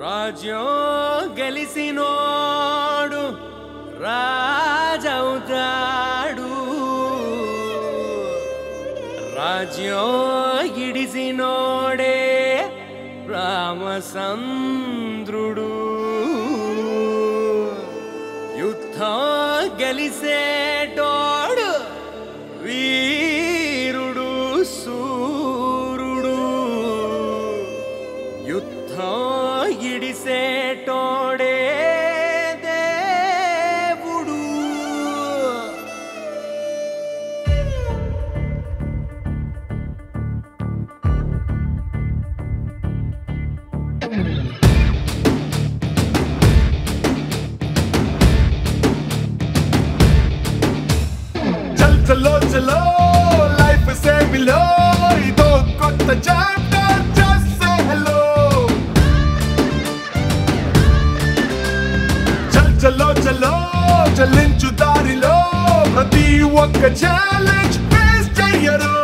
రాజ్యం గెలిసినోడు రాజవుతాడు రాజ్యం ఇడిసినోడే రామచంద్రుడు యుద్ధం గెలిసేటోడు వీరుడు సూరుడు యుద్ధం ఇడిసేటోడే దేవుడు చల్ చలో చలో లైఫ్ సేమిలో ఇదో కొత్త చాప్టర్ జస్ట్ సే హలో చల్ చలో చలో చలించు దారిలో ప్రతి ఒక్క ఛాలెంజ్ ఫేస్ చెయ్యరు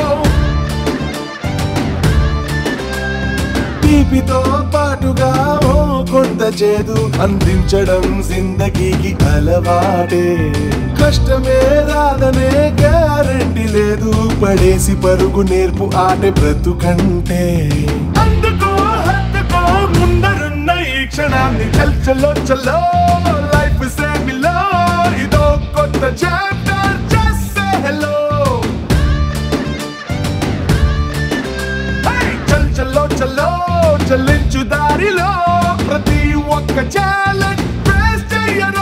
తీపితో పాటుగా ఓ కొంత చేదు అందించడం జిందగీకి అలవాటే కష్టమే రాదనే గ్యారంటీ లేదు పడేసి పరుగు నేర్పు ఆటే బ్రతుకంటే అందుకో హత్తుకో ముందరున్న ఈ క్షణాన్ని చల్ చలో చలో లైఫ్ సేమిలో ఇదో కొత్త chapter just say hello hey! చల్ చల్లో చల్లో చల్లించు దారిలో ప్రతి ఒక్క ఛాలెంజ్ ఫేస్ చెయ్యరు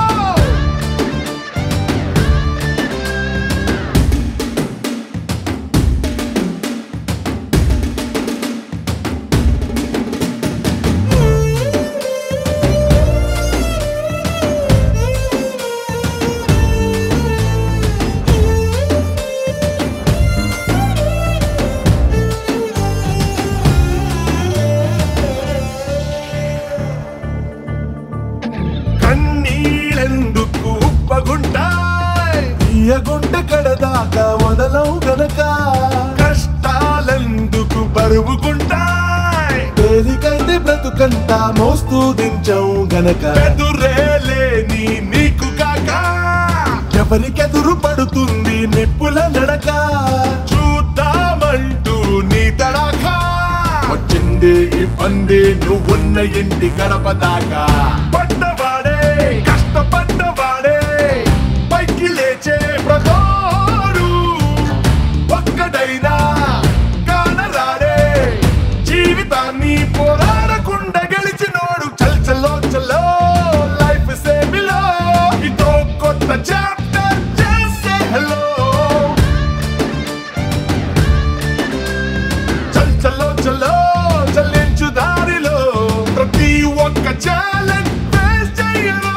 కన్నీళ్ళెందుకు ఉప్పగుంటాయి తీయగుంట కడదాకా మొదలవు గనక కష్టాలెందుకు బరువుకుంటాయి తేలికైతే బ్రతుకంతా మోస్తూ దించవు గనక ఎదురేలేని నీకు కాక ఎవరికెదురు పడుతుంది నిప్పుల నడక చూద్దామంటూ నీ తడాకా వచ్చింది ఇబ్బంది నువ్వున్న ఇంటి గడప దాకా పడ్డవాడే కష్టపడ్డవాడే పైకి లేచే ప్రతోడు ఒక్కడైనా కానరాడే జీవితాన్ని పోరాడకుండా గెలిచినోడు చల్ చల్లో చల్లో లైఫ్ సేమిలో ఇదో కొత్త చాప్టర్ చేసే హలో చల్ చల్లో చల్లో చల్లించు దారిలో ప్రతి ఒక్క ఛాలెంజ్ ఫేస్ చెయ్యరు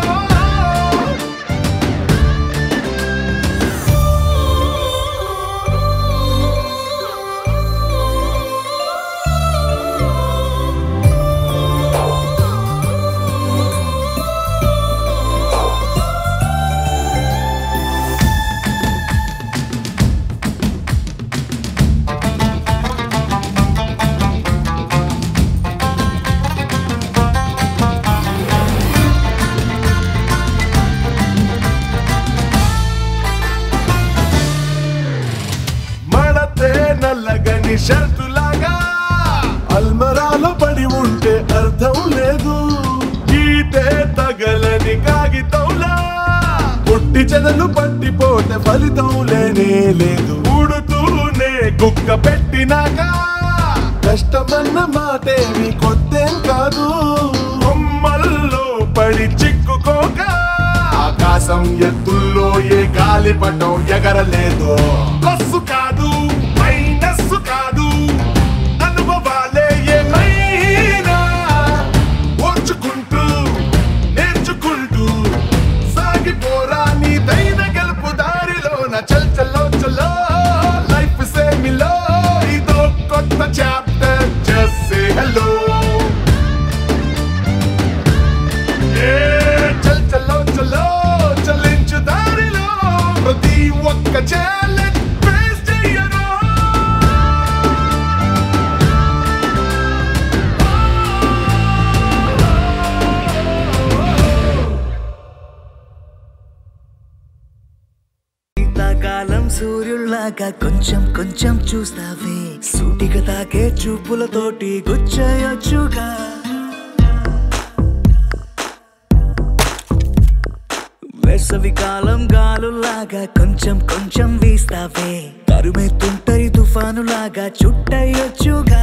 మడతే నల్లగని షర్టులాగా అల్మరాలో పడి ఉంటే అర్థం లేదు గీతే తగలని కాగితంలా పుట్టి చెదలు పట్టిపోతే ఫలితం లేనే లేదు ఊడుతూనే కుక్క పెట్టినాక కష్టమన్న మాటేమి కొత్తేం కాదు బొమ్మల్లో పడి చిక్కుకోక ఆకాశం ఎత్తుల్లో ఏ గాలి పటం ఎగరలేదు ప్లస్ కాదు మైనస్ కాదు అనుభవాలే ఏమైనా ఓర్చుకుంటూ నేర్చుకుంటూ సాగిపోరా నీ దైన గెలుపు దారిలోన చల్ చల్లో చల్లో లైఫ్ సేమిలో ఇదో కొత్త chapter just say hello hey చల్ చల్లో చల్లో చల్లించు దారిలో ప్రతి ఒక్క ఛాలెంజ్ ఫేస్ చెయ్యను సూర్యుల్లాగా కొంచెం కొంచెం చూస్తావే సూటిగా తాకే చూపులతోటి గుచ్చయొచ్చుగా వేసవి కాలం గాలులాగా కొంచెం కొంచెం వీస్తావే తరుమెత్తుంటరి తుఫానులాగా చుట్టయొచ్చుగా